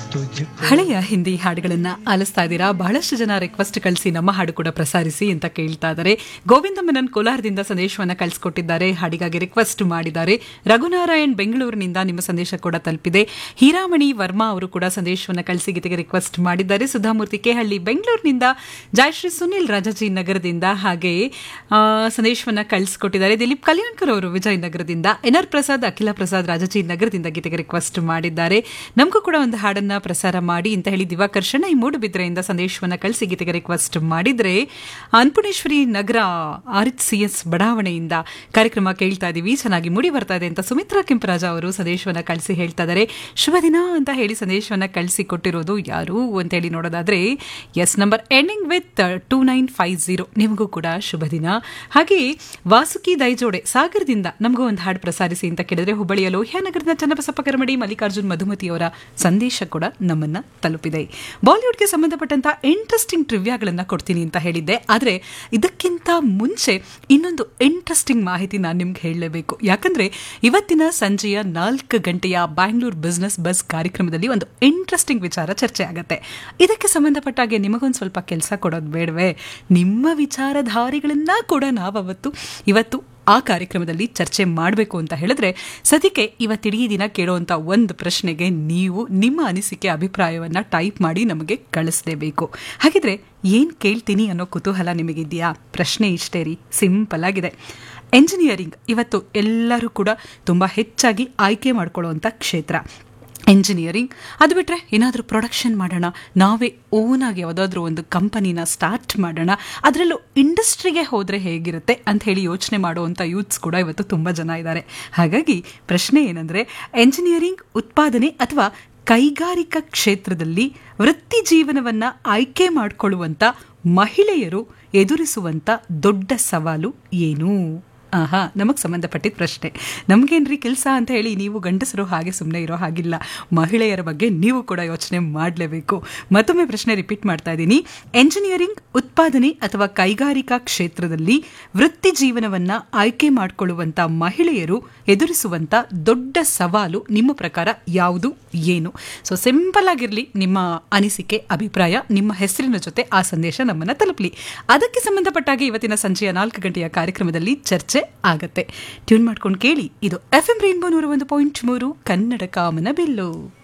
ಹಳೆಯ ಹಿಂದಿ ಹಾಡುಗಳನ್ನ ಆಲಿಸ್ತಾ ಇದ್ದೀರಾ ಬಹಳಷ್ಟು ಜನ ರಿಕ್ವೆಸ್ಟ್ ಕಳಿಸಿ ನಮ್ಮ ಹಾಡು ಕೂಡ ಪ್ರಸಾರಿಸಿ ಅಂತ ಕೇಳ್ತಾ ಇದ್ದಾರೆ ಗೋವಿಂದ ಮೆನನ್ ಕೋಲಾರದಿಂದ ಸಂದೇಶವನ್ನ ಕಳಿಸ್ಕೊಟ್ಟಿದ್ದಾರೆ ಹಾಡಿಗಾಗಿ ರಿಕ್ವೆಸ್ಟ್ ಮಾಡಿದ್ದಾರೆ ರಘುನಾರಾಯಣ್ ಬೆಂಗಳೂರಿನಿಂದ ನಿಮ್ಮ ಸಂದೇಶ ಕೂಡ ತಲುಪಿದೆ ಹೀರಾಮಣಿ ವರ್ಮಾ ಅವರು ಕೂಡ ಸಂದೇಶವನ್ನ ಕಳಿಸಿ ಗೀತೆಗೆ ರಿಕ್ವೆಸ್ಟ್ ಮಾಡಿದ್ದಾರೆ ಸುಧಾಮೂರ್ತಿ ಕೆಹಳ್ಳಿ ಬೆಂಗಳೂರಿನಿಂದ ಜಯಶ್ರೀ ಸುನಿಲ್ ರಾಜಾಜಿ ನಗರದಿಂದ ಹಾಗೆ ಆ, ಸಂದೇಶವನ್ನ ಕಳಿಸ್ಕೊಟ್ಟಿದ್ದಾರೆ ದಿಲೀಪ್ ಕಲ್ಯಾಣ್ಕರ್ ಅವರು ವಿಜಯನಗರದಿಂದ ಎನ್ ಆರ್ ಪ್ರಸಾದ್ ಅಖಿಲ ಪ್ರಸಾದ್ ರಾಜಾಜಿ ನಗರದಿಂದ ಗೀತೆಗೆ ರಿಕ್ವೆಸ್ಟ್ ಮಾಡಿದ್ದಾರೆ ನಮಗೂ ಕೂಡ ಒಂದು ಹಾಡನ್ನ ಪ್ರಸಾರ ಮಾಡಿ ಅಂತ ಹೇಳಿ ದಿವಾಕರ್ ಶೆಣೈ ಮೂಡುಬಿದ್ರೆಯಿಂದ ಸಂದೇಶವನ್ನ ಕಳಿಸಿ ಗೀತೆಗೆ ರಿಕ್ವೆಸ್ಟ್ ಮಾಡಿದ್ರೆ Annapurneshwari Nagara R C S ಬಡಾವಣೆಯಿಂದ ಕಾರ್ಯಕ್ರಮ ಕೇಳ್ತಾ ಇದೀವಿ ಚೆನ್ನಾಗಿ ಮೂಡಿ ಬರ್ತಾ ಇದೆ ಅಂತ ಸುಮಿತ್ರಾ ಕೆಂಪರಾಜ ಅವರು ಸಂದೇಶವನ್ನ ಕಳಿಸಿ ಹೇಳ್ತಾ ಇದ್ದಾರೆ ಶುಭ ದಿನ ಅಂತ ಹೇಳಿ ಸಂದೇಶವನ್ನ ಕಳಿಸಿ ಕೊಟ್ಟಿರೋದು ಯಾರು ಅಂತ ಹೇಳಿ ನೋಡೋದಾದ್ರೆ yes number ending with two nine five zero ನಿಮಗೂ ಕೂಡ ಶುಭ ದಿನ ಹಾಗೆ ವಾಸುಕಿ ದೈಜೋಡೆ ಸಾಗರದಿಂದ ನಮಗೂ ಒಂದು ಹಾಡು ಪ್ರಸಾರಿಸಿ ಅಂತ ಕೇಳಿದ್ರೆ ಹುಬ್ಬಳ್ಳಿಯ ಲೋಹಿಯಾನಗರದ ಚನ್ನಬಸಪ್ಪ ಕರಮಡಿ ಮಲ್ಲಿಕಾರ್ಜುನ್ ಮಧುಮತಿ ಅವರ ಸಂದೇಶ ಕೂಡ ನಮ್ಮನ್ನ ತಲುಪಿದೆ ಬಾಲಿವುಡ್ಗೆ ಸಂಬಂಧಪಟ್ಟಂತ ಇಂಟ್ರೆಸ್ಟಿಂಗ್ ಟ್ರಿವ್ಯಾಗಳನ್ನ ಕೊಡ್ತೀನಿ ಅಂತ ಹೇಳಿದ್ದೆ ಆದರೆ ಇದಕ್ಕಿಂತ ಮುಂಚೆ ಇನ್ನೊಂದು ಇಂಟ್ರೆಸ್ಟಿಂಗ್ ಮಾಹಿತಿ ನಾನು ನಿಮ್ಗೆ ಹೇಳಲೇಬೇಕು ಯಾಕಂದ್ರೆ ಇವತ್ತಿನ ಸಂಜೆಯ ನಾಲ್ಕು ಗಂಟೆಯ ಬ್ಯಾಂಗ್ಳೂರ್ ಬಿಸ್ನೆಸ್ ಬಸ್ ಕಾರ್ಯಕ್ರಮದಲ್ಲಿ ಒಂದು ಇಂಟ್ರೆಸ್ಟಿಂಗ್ ವಿಚಾರ ಚರ್ಚೆ ಆಗತ್ತೆ ಇದಕ್ಕೆ ಸಂಬಂಧಪಟ್ಟಾಗೆ ನಿಮಗೊಂದು ಸ್ವಲ್ಪ ಕೆಲಸ ಕೊಡೋದು ಬೇಡವೇ ನಿಮ್ಮ ವಿಚಾರಧಾರೆಗಳನ್ನ ಕೂಡ ನಾವವತ್ತು ಇವತ್ತು ಆ ಕಾರ್ಯಕ್ರಮದಲ್ಲಿ ಚರ್ಚೆ ಮಾಡಬೇಕು ಅಂತ ಹೇಳಿದ್ರೆ ಸದ್ಯಕ್ಕೆ ಇವತ್ತಿಡೀ ದಿನ ಕೇಳುವಂತ ಒಂದು ಪ್ರಶ್ನೆಗೆ ನೀವು ನಿಮ್ಮ ಅನಿಸಿಕೆ ಅಭಿಪ್ರಾಯವನ್ನ ಟೈಪ್ ಮಾಡಿ ನಮಗೆ ಕಳಿಸಲೇಬೇಕು ಹಾಗಿದ್ರೆ ಏನ್ ಕೇಳ್ತೀನಿ ಅನ್ನೋ ಕುತೂಹಲ ನಿಮಗಿದೆಯಾ ಪ್ರಶ್ನೆ ಇಷ್ಟೇ ರೀ ಸಿಂಪಲ್ ಆಗಿದೆ ಎಂಜಿನಿಯರಿಂಗ್ ಇವತ್ತು ಎಲ್ಲರೂ ಕೂಡ ತುಂಬಾ ಹೆಚ್ಚಾಗಿ ಆಯ್ಕೆ ಮಾಡ್ಕೊಳ್ಳುವಂಥ ಕ್ಷೇತ್ರ ಎಂಜಿನಿಯರಿಂಗ್ ಅದು ಬಿಟ್ಟರೆ ಏನಾದರೂ ಪ್ರೊಡಕ್ಷನ್ ಮಾಡೋಣ ನಾವೇ ಓನಾಗಿ ಯಾವುದಾದ್ರೂ ಒಂದು ಕಂಪನಿನ ಸ್ಟಾರ್ಟ್ ಮಾಡೋಣ ಅದರಲ್ಲೂ ಇಂಡಸ್ಟ್ರಿಗೆ ಹೋದರೆ ಹೇಗಿರುತ್ತೆ ಅಂತ ಹೇಳಿ ಯೋಚನೆ ಮಾಡುವಂಥ ಯೂತ್ಸ್ ಕೂಡ ಇವತ್ತು ತುಂಬ ಜನ ಇದ್ದಾರೆ ಹಾಗಾಗಿ ಪ್ರಶ್ನೆ ಏನಂದರೆ ಎಂಜಿನಿಯರಿಂಗ್ ಉತ್ಪಾದನೆ ಅಥವಾ ಕೈಗಾರಿಕಾ ಕ್ಷೇತ್ರದಲ್ಲಿ ವೃತ್ತಿ ಜೀವನವನ್ನ ಆಯ್ಕೆ ಮಾಡಿಕೊಳ್ಳುವಂಥ ಮಹಿಳೆಯರು ಎದುರಿಸುವಂಥ ದೊಡ್ಡ ಸವಾಲು ಏನು ಆಹಾ ನಮಗೆ ಸಂಬಂಧಪಟ್ಟಿದ್ದ ಪ್ರಶ್ನೆ ನಮಗೇನ್ರಿ ಕೆಲಸ ಅಂತ ಹೇಳಿ ನೀವು ಗಂಡಸರು ಹಾಗೆ ಸುಮ್ಮನೆ ಇರೋ ಹಾಗಿಲ್ಲ ಮಹಿಳೆಯರ ಬಗ್ಗೆ ನೀವು ಕೂಡ ಯೋಚನೆ ಮಾಡಲೇಬೇಕು ಮತ್ತೊಮ್ಮೆ ಪ್ರಶ್ನೆ ರಿಪೀಟ್ ಮಾಡ್ತಾ ಇದ್ದೀನಿ ಎಂಜಿನಿಯರಿಂಗ್ ಉತ್ಪಾದನೆ ಅಥವಾ ಕೈಗಾರಿಕಾ ಕ್ಷೇತ್ರದಲ್ಲಿ ವೃತ್ತಿ ಜೀವನವನ್ನ ಆಯ್ಕೆ ಮಾಡಿಕೊಳ್ಳುವಂತ ಮಹಿಳೆಯರು ಎದುರಿಸುವಂತ ದೊಡ್ಡ ಸವಾಲು ನಿಮ್ಮ ಪ್ರಕಾರ ಯಾವುದು ಏನು ಸೊ ಸಿಂಪಲ್ ಆಗಿರಲಿ ನಿಮ್ಮ ಅನಿಸಿಕೆ ಅಭಿಪ್ರಾಯ ನಿಮ್ಮ ಹೆಸರಿನ ಜೊತೆ ಆ ಸಂದೇಶ ನಮ್ಮನ್ನ ತಲುಪಲಿ ಅದಕ್ಕೆ ಸಂಬಂಧಪಟ್ಟಾಗೆ ಇವತ್ತಿನ ಸಂಜೆಯ ನಾಲ್ಕು ಗಂಟೆಯ ಕಾರ್ಯಕ್ರಮದಲ್ಲಿ ಚರ್ಚೆ ಆಗತ್ತೆ ಟ್ಯೂನ್ ಮಾಡ್ಕೊಂಡು ಕೇಳಿ ಇದು ಎಫ್ ಎಂ ರೈನ್ಬೋ ನೂರ ಒಂದು ಪಾಯಿಂಟ್ ಮೂರು ಕನ್ನಡ ಕಾಮನ ಬಿಲ್ಲು